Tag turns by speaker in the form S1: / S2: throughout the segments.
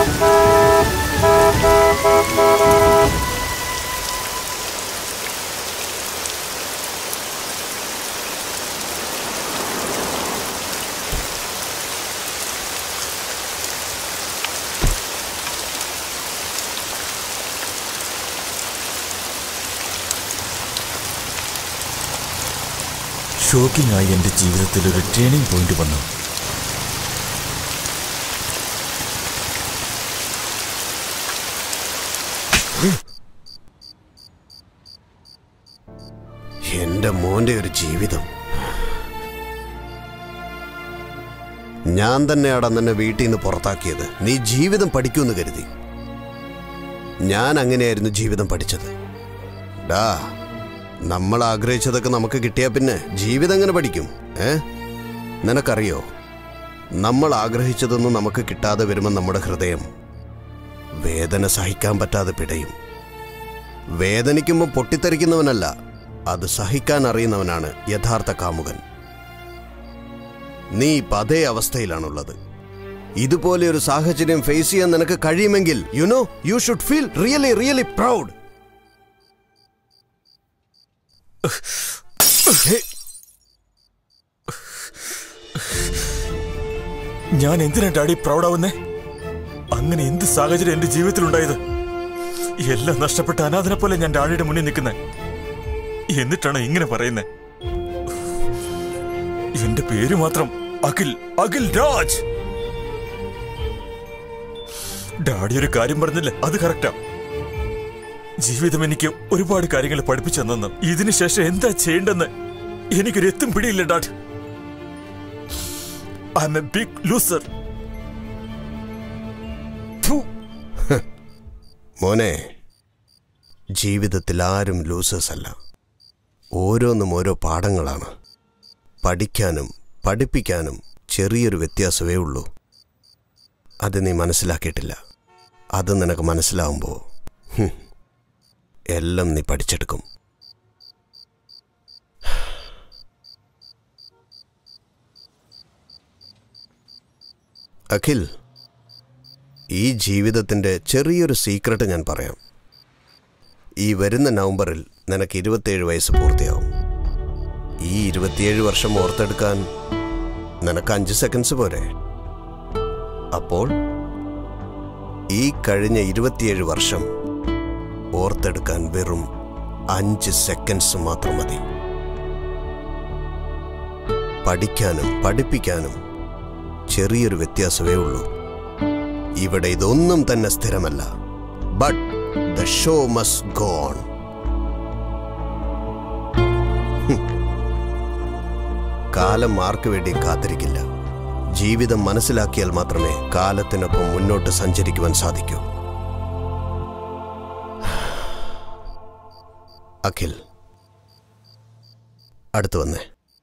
S1: Shocking ആയി എൻ്റെ ജീവിതത്തിൽ ഒരു ടേണിംഗ് പോയിന്റ് വന്നു
S2: എന്റെ മോന്റെ ഒരു ജീവിതം ഞാൻ തന്നെയാടാ നിന്നെ വീട്ടിൽ നിന്ന് പുറത്താക്കിയത് നീ ജീവിതം പഠിക്കുമെന്ന് കരുതി ഞാൻ അങ്ങനെയായിരുന്നു ജീവിതം പഠിച്ചത് ഡാ നമ്മൾ ആഗ്രഹിച്ചതൊക്കെ നമുക്ക് കിട്ടിയാ പിന്നെ ജീവിതം എങ്ങനെ പഠിക്കും ഏ നിനക്കറിയോ നമ്മൾ ആഗ്രഹിച്ചതൊന്നും നമുക്ക് കിട്ടാതെ വരുമ്പോൾ നമ്മുടെ ഹൃദയം വേദന സഹിക്കാൻ പറ്റാതെ പിടയും വേദനിക്കുമ്പോൾ പൊട്ടിത്തെറിക്കുന്നവനല്ല അത് സഹിക്കാൻ അറിയുന്നവനാണ് യഥാർത്ഥ കാമുകൻ നീ ഇപ്പം അതേ അവസ്ഥയിലാണുള്ളത് ഇതുപോലെ ഒരു സാഹചര്യം ഫേസ് ചെയ്യാൻ നിനക്ക് കഴിയുമെങ്കിൽ you know you should feel really really proud
S1: ഞാൻ എന്തിനാ ഡാഡി പ്രൗഡാവുന്നേ അങ്ങനെ എന്ത് സാഹചര്യം എന്റെ ജീവിതത്തിലുണ്ടായത് എല്ലാം നഷ്ടപ്പെട്ട അനാഥനെ പോലെ ഞാൻ ഡാഡിയുടെ മുന്നിൽ നിൽക്കുന്നത് എന്നിട്ടാണ് ഇങ്ങനെ പറയുന്നത് എന്റെ പേര് മാത്രം അഖിൽ അഖിൽ രാജ് ഡാഡി ഒരു കാര്യം പറഞ്ഞില്ലേ അത് കറക്റ്റാ ജീവിതം എനിക്ക് ഒരുപാട് കാര്യങ്ങൾ പഠിപ്പിച്ചു തന്നെന്ന് ഇതിനു ശേഷം എന്താ ചെയ്യേണ്ടെന്ന് എനിക്കൊരു എത്തും പിടിയില്ല dad I'm a big loser
S2: മോനെ ജീവിതത്തിൽ ആരും ലൂസേഴ്സ് അല്ല ഓരോന്നും ഓരോ പാഠങ്ങളാണ് പഠിക്കാനും പഠിപ്പിക്കാനും ചെറിയൊരു വ്യത്യാസമേ ഉള്ളൂ അത് നീ മനസ്സിലാക്കിയിട്ടില്ല അത് നിനക്ക് മനസ്സിലാവുമ്പോൾ ഹും, എല്ലാം നീ പഠിച്ചെടുക്കും അഖിൽ ഈ ജീവിതത്തിൻ്റെ ചെറിയൊരു സീക്രട്ട് ഞാൻ പറയാം ഈ വരുന്ന നവംബറിൽ നിനക്ക് ഇരുപത്തിയേഴ് വയസ്സ് പൂർത്തിയാവും ഈ ഇരുപത്തിയേഴ് വർഷം ഓർത്തെടുക്കാൻ നിനക്ക് അഞ്ച് സെക്കൻഡ്സ് പോരെ അപ്പോൾ ഈ കഴിഞ്ഞ ഇരുപത്തിയേഴ് വർഷം ഓർത്തെടുക്കാൻ വെറും അഞ്ച് സെക്കൻഡ്സ് മാത്രം മതി പഠിക്കാനും പഠിപ്പിക്കാനും ചെറിയൊരു വ്യത്യാസമേ ഉള്ളൂ ഇവിടെ ഇതൊന്നും തന്നെ സ്ഥിരമല്ല but the show must go on കാലം ആർക്ക് വേണ്ടിയും കാത്തിരിക്കില്ല ജീവിതം മനസ്സിലാക്കിയാൽ മാത്രമേ കാലത്തിനൊപ്പം മുന്നോട്ട് സഞ്ചരിക്കുവാൻ സാധിക്കൂ അഖിൽ അടുത്തു വന്നേ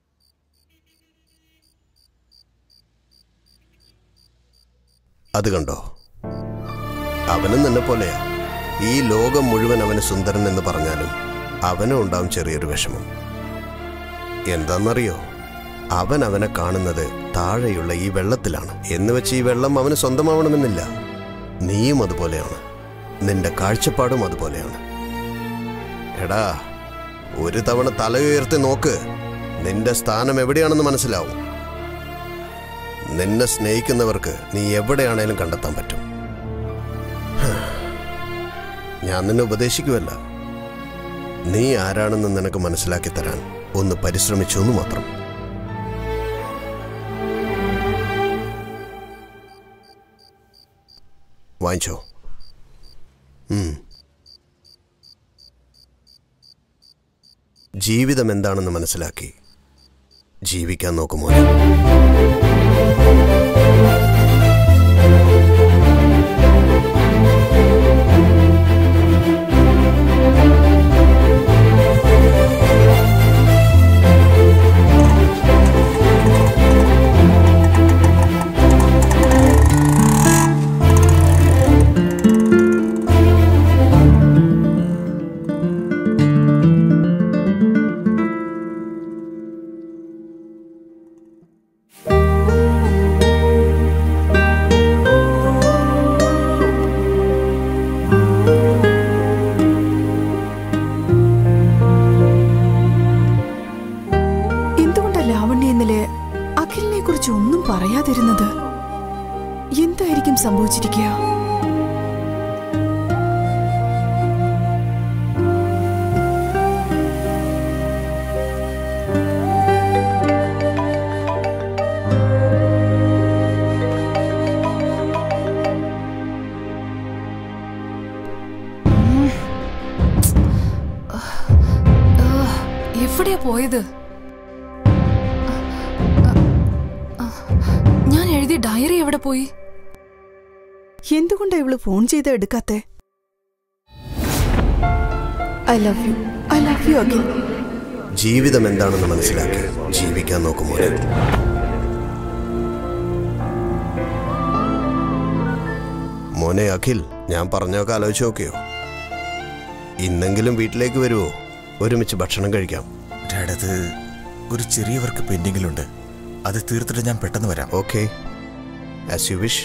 S2: അത് കണ്ടോ അവനും നിന്നെ പോലെയാ ഈ ലോകം മുഴുവൻ അവന് സുന്ദരൻ എന്ന് പറഞ്ഞാലും അവനും ഉണ്ടാവും ചെറിയൊരു വിഷമം എന്താണെന്നറിയോ അവൻ അവനെ കാണുന്നത് താഴെയുള്ള ഈ വെള്ളത്തിലാണ് എന്ന് വെച്ച് ഈ വെള്ളം അവന് സ്വന്തമാവണമെന്നില്ല നീയും അതുപോലെയാണ് നിന്റെ കാഴ്ചപ്പാടും അതുപോലെയാണ് എടാ ഒരു തവണ തല ഉയർത്തി നോക്ക് നിന്റെ സ്ഥാനം എവിടെയാണെന്ന് മനസ്സിലാവും നിന്നെ സ്നേഹിക്കുന്നവർക്ക് നീ എവിടെയാണേലും കണ്ടെത്താൻ പറ്റും ഞാൻ നിന്നെ ഉപദേശിക്കുമല്ല നീ ആരാണെന്ന് നിനക്ക് മനസ്സിലാക്കി തരാൻ ഒന്ന് പരിശ്രമിച്ചു എന്ന് മാത്രം വാങ്ങിച്ചോ ഉം. ജീവിതം എന്താണെന്ന് മനസ്സിലാക്കി ജീവിക്കാൻ നോക്കുമോ
S3: കുറിച്ച് ഒന്നും പറയാതിരുന്നത് എന്തായിരിക്കും സംഭവിച്ചിരിക്കുക
S4: എവിടെയാ പോയത് ഞാൻ എഴുതിയ ഡയറി എവിടെ പോയി
S3: എന്തുകൊണ്ടാ ഇവള് ഫോൺ ചെയ്ത് എടുക്കാത്തെ I love you I love you Akhil
S2: ജീവിതം എന്താണെന്ന് മനസ്സിലാക്കി ജീവിക്കാൻ നോക്കും മോനെ മോനെ അഖിൽ ഞാൻ പറഞ്ഞൊക്കെ ആലോചിച്ച് നോക്കിയോ ഇന്നെങ്കിലും വീട്ടിലേക്ക് വരുമോ ഒരുമിച്ച് ഭക്ഷണം കഴിക്കാം
S1: ഡാഡ് അത് ഒരു ചെറിയ വർക്ക് പെൻഡിങ്ങിലുണ്ട് അത് തീർത്തിട്ട് ഞാൻ പെട്ടെന്ന് വരാം
S2: okay as you wish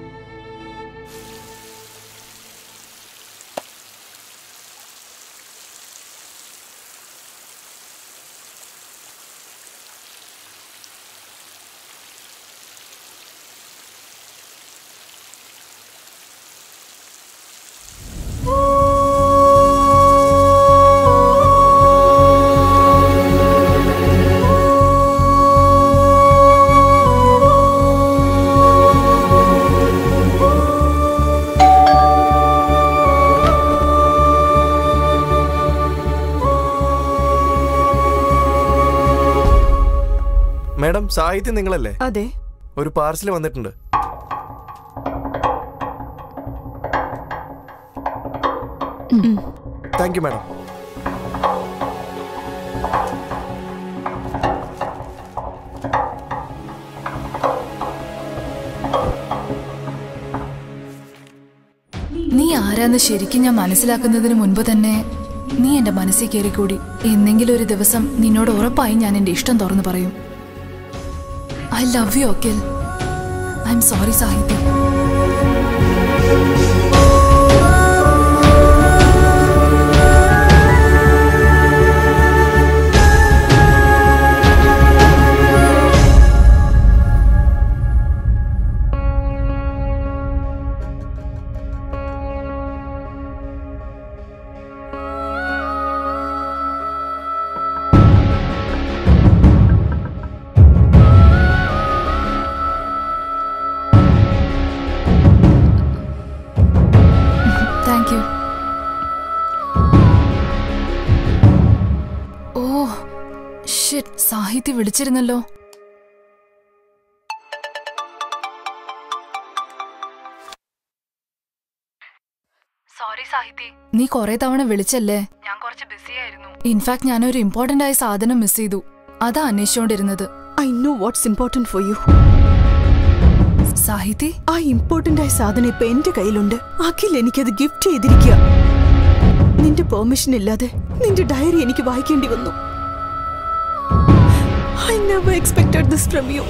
S5: madam Sahithyam നിങ്ങളല്ലേ
S3: അതെ
S5: ഒരു പാർസൽ വന്നിട്ടുണ്ട് താങ്ക് യു മാഡം
S4: നീ ആരാന്ന് ശരിക്കും ഞാൻ മനസ്സിലാക്കുന്നതിന് മുൻപ് തന്നെ നീ എന്റെ മനസ്സിൽ കയറിക്കൂടി എന്നെങ്കിലും ഒരു ദിവസം നിന്നോട് ഉറപ്പായും ഞാൻ എന്റെ ഇഷ്ടം തുറന്നു പറയും I love you Akhil I'm sorry Sahithyam thank you oh shit Sahithya വിളിച്ചിരുന്നല്ലോ സോറി സാഹിത്യ നീ കുറെ തവണ വിളിച്ചല്ലേ ഞാൻ കുറച്ച് ബിസി ആയിരുന്നു ഇൻഫാക്ട് ഞാൻ ഒരു ഇമ്പോർട്ടന്റ് ആയ സാധനം മിസ് ചെയ്തു അതാ അന്വേഷിച്ചോണ്ടിരുന്നത്
S3: I know what's important for you
S4: Sahithya
S3: ആ ഇമ്പോർട്ടന്റ് ആയ സാധനം ഇപ്പൊ എന്റെ കയ്യിലുണ്ട് അഖിൽ എനിക്കത് ഗിഫ്റ്റ് ചെയ്തിരിക്കുക നിന്റെ പെർമിഷൻ ഇല്ലാതെ നിന്റെ ഡയറി എനിക്ക് വായിക്കേണ്ടി വന്നു I never expected this from you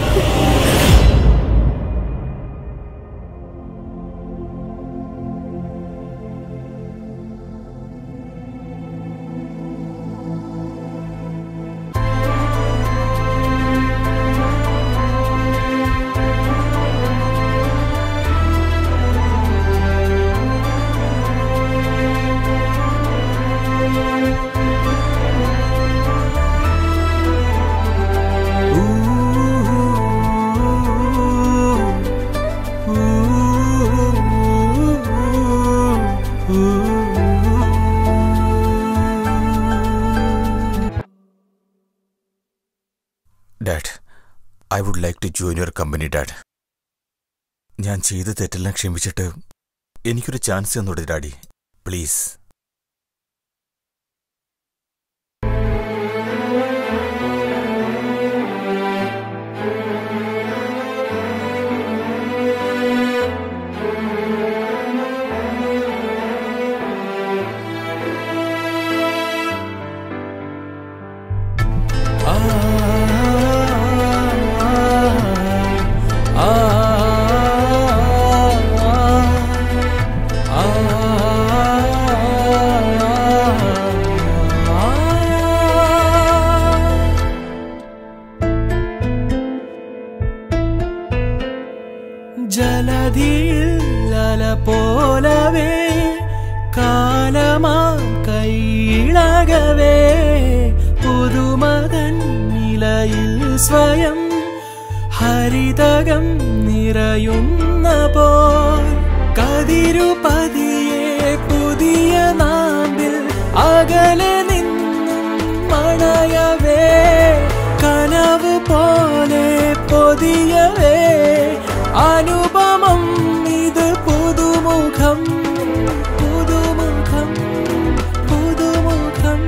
S1: dad I would like to join your company dad ഞാൻ ചെയ്ത തെറ്റെല്ലാം ക്ഷമിച്ചിട്ട് എനിക്കൊരു ചാൻസ് തന്നോട് daddy please
S6: ah, ah, ah, ah, ജലധിയിൽ അല പോലവേ കാലമാം കൈയിളകവേ പുതുമതൻ നിലയിൽ സ്വയം ഹരിതകം നിറയുന്ന പോൽ കതിരു പതിയെ പുതിയ നാമ്പിൽ അകലെ നിന്നും മണയവേ കനവ് പോലെ പൊതിയവേ അനുപമം ഇത് പുതുമുഖം പുതുമുഖം പുതുമുഖം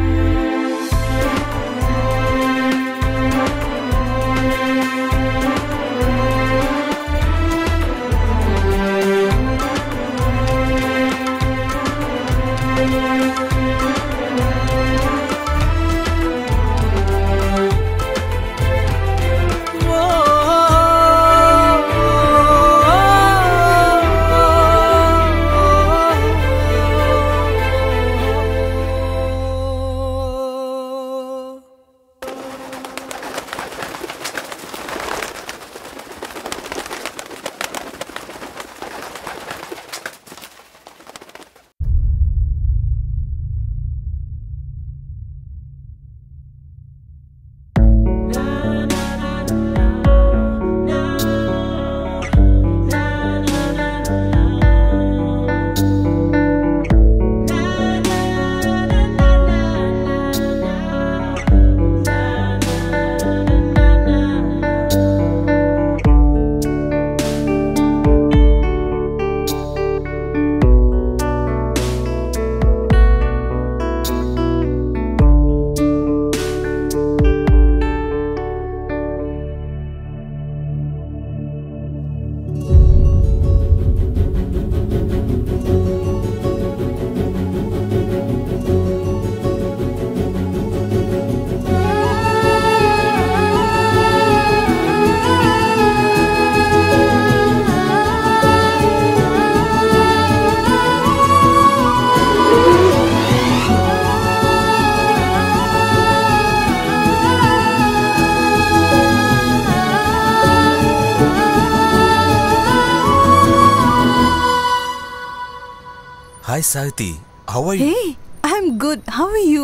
S1: hi Sahithi how are you
S3: Hey, I'm good. How are you?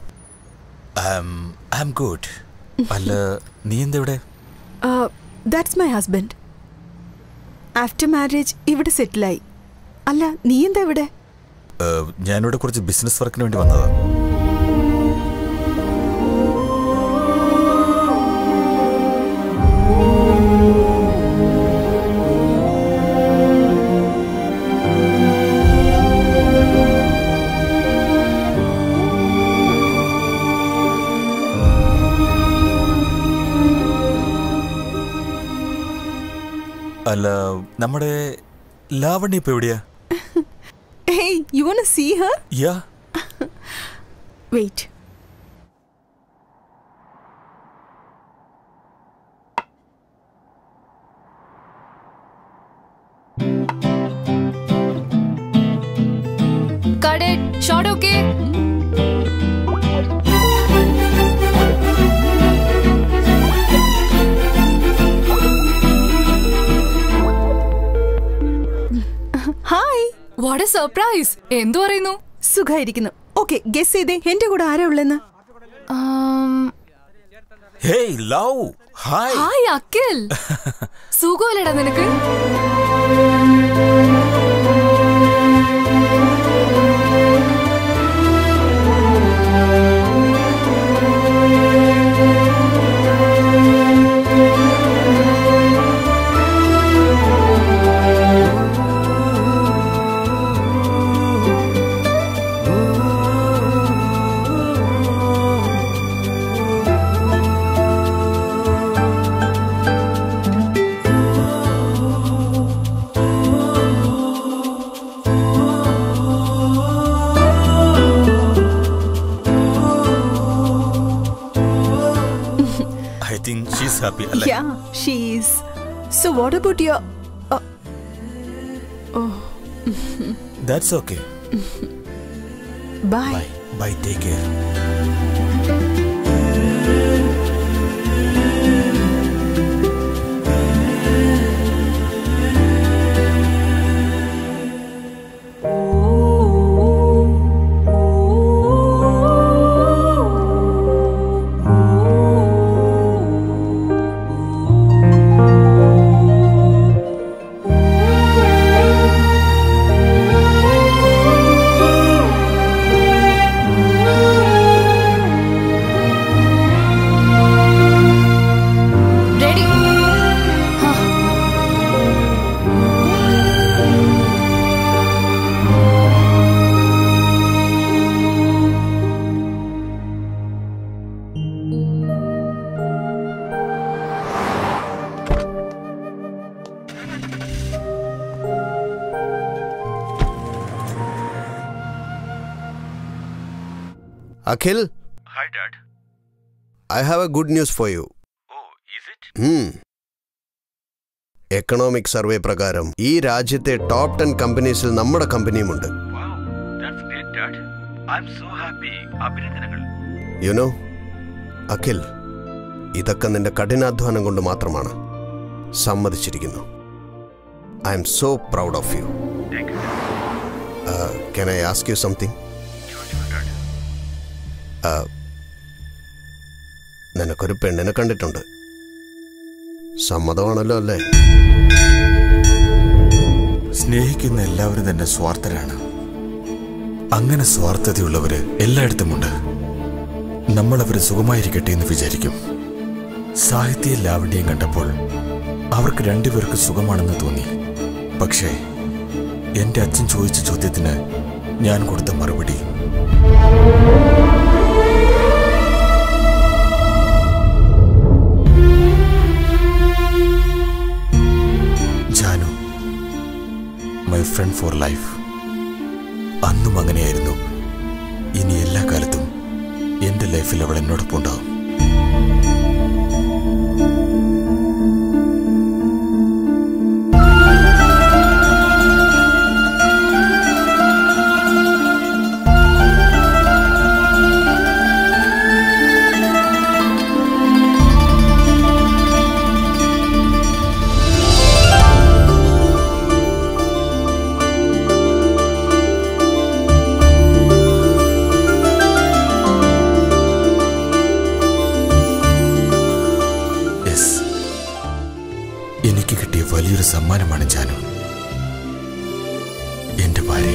S1: I am good അല്ല നീ എന്തെവിടെ
S3: Uh, that's my husband. After marriage ഇവിടെ സെറ്റിലായി അല്ല നീ എന്താ ഇവിടെ
S1: ഏഹ്, ഞാനിവിടെ കുറച്ച് ബിസിനസ് വർക്കിന് വേണ്ടി വന്നതാ അല്ല നമ്മുടെ ലാവണ്യ ഇപ്പൊ എവിടെയാ
S3: Hey, you wanna see her?
S1: Yeah
S3: Wait.
S4: Cut it. Shot okay.
S3: Hi
S4: what a surprise എന്തു പറയുന്നു
S3: സുഖായിരിക്കുന്നു ഓക്കെ ഗസ് ചെയ്തേ എന്റെ കൂടെ ആരാ ഉള്ളെന്ന്
S1: hey love hi
S4: hi Akhil സുഖമല്ലടാ നിനക്ക്
S1: ഐ തിങ്ക് ഷീസ് ഹാപ്പി അല്ലേ
S3: Yeah, she is. So what about your
S1: that's okay
S3: bye?
S1: Bye bye take care
S2: Akhil
S1: Hi, Dad.
S2: I have a good news for you
S1: Oh, is it?
S2: Economic survey പ്രകാരം ഈ രാജ്യത്തെ top ten കമ്പനീസിൽ നമ്മുടെ കമ്പനിയുമുണ്ട്
S1: Wow, that's great, Dad. I'm so happy. അഭിനന്ദനങ്ങൾ
S2: you know Akhil ഇതൊക്കെ നിന്റെ കഠിനാധ്വാനം കൊണ്ട് മാത്രമാണ് സമ്മതിച്ചിരിക്കുന്നു I M so proud of you
S1: Thank you, Dad.
S2: Can I ask you something
S1: Sure, sure, Dad.
S2: നിനക്കൊരു പെണ്ണിനെ കണ്ടിട്ടുണ്ട് സമ്മതമാണല്ലോ അല്ലേ
S1: സ്നേഹിക്കുന്ന എല്ലാവരും തന്നെ സ്വാർത്ഥരാണ് അങ്ങനെ സ്വാർത്ഥതയുള്ളവര് എല്ലായിടത്തുമുണ്ട് നമ്മൾ അവര് സുഖമായിരിക്കട്ടെ എന്ന് വിചാരിക്കും സാഹിത്യ ലാവണ്യം കണ്ടപ്പോൾ അവർക്ക് രണ്ടുപേർക്ക് സുഖമാണെന്ന് തോന്നി പക്ഷേ എന്റെ അച്ഛൻ ചോദിച്ച ചോദ്യത്തിന് ഞാൻ കൊടുത്ത മറുപടി Janu my friend for life അന്നും അങ്ങനെയായിരുന്നു ഇനി എല്ലാ കാലത്തും എന്റെ ലൈഫിൽ അവൾ എന്നോടൊപ്പം ഉണ്ടാവും യെസ് എനിക്ക് കിട്ടിയ വലിയൊരു സമ്മാനമാണ് ജാനു എന്റെ ഭാര്യ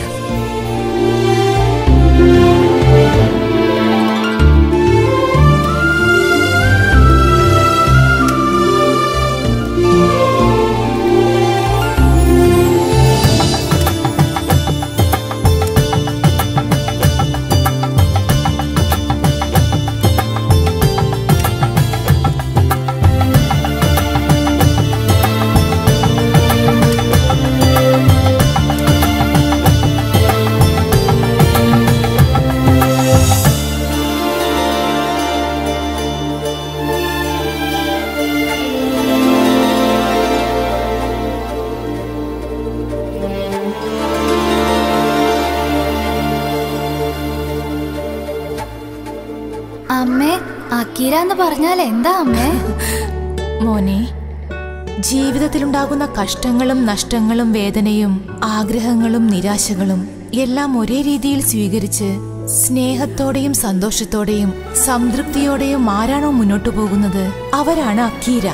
S4: അമ്മേ അക്കീര എന്ന് പറഞ്ഞാൽ എന്താ അമ്മേ
S7: മോനെ ജീവിതത്തിലുണ്ടാകുന്ന കഷ്ടങ്ങളും നഷ്ടങ്ങളും വേദനയും ആഗ്രഹങ്ങളും നിരാശകളും എല്ലാം ഒരേ രീതിയിൽ സ്വീകരിച്ച് സ്നേഹത്തോടെയും സന്തോഷത്തോടെയും സംതൃപ്തിയോടെയും ആരാണോ മുന്നോട്ടു പോകുന്നത് അവരാണ് അക്കീര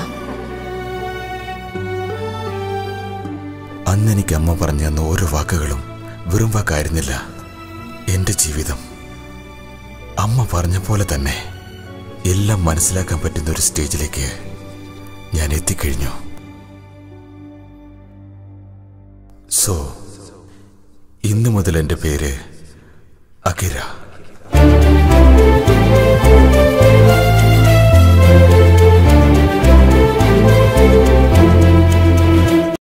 S1: അന്ന് എനിക്ക് അമ്മ പറഞ്ഞു തന്ന ഓരോ വാക്കുകളും വെറും വാക്കായിരുന്നില്ല എന്റെ ജീവിതം അമ്മ പറഞ്ഞ പോലെ തന്നെ എല്ലാം മനസ്സിലാക്കാൻ പറ്റുന്ന ഒരു സ്റ്റേജിലേക്ക് ഞാൻ എത്തിക്കഴിഞ്ഞു സോ ഇന്നു മുതൽ എൻ്റെ പേര് അകിര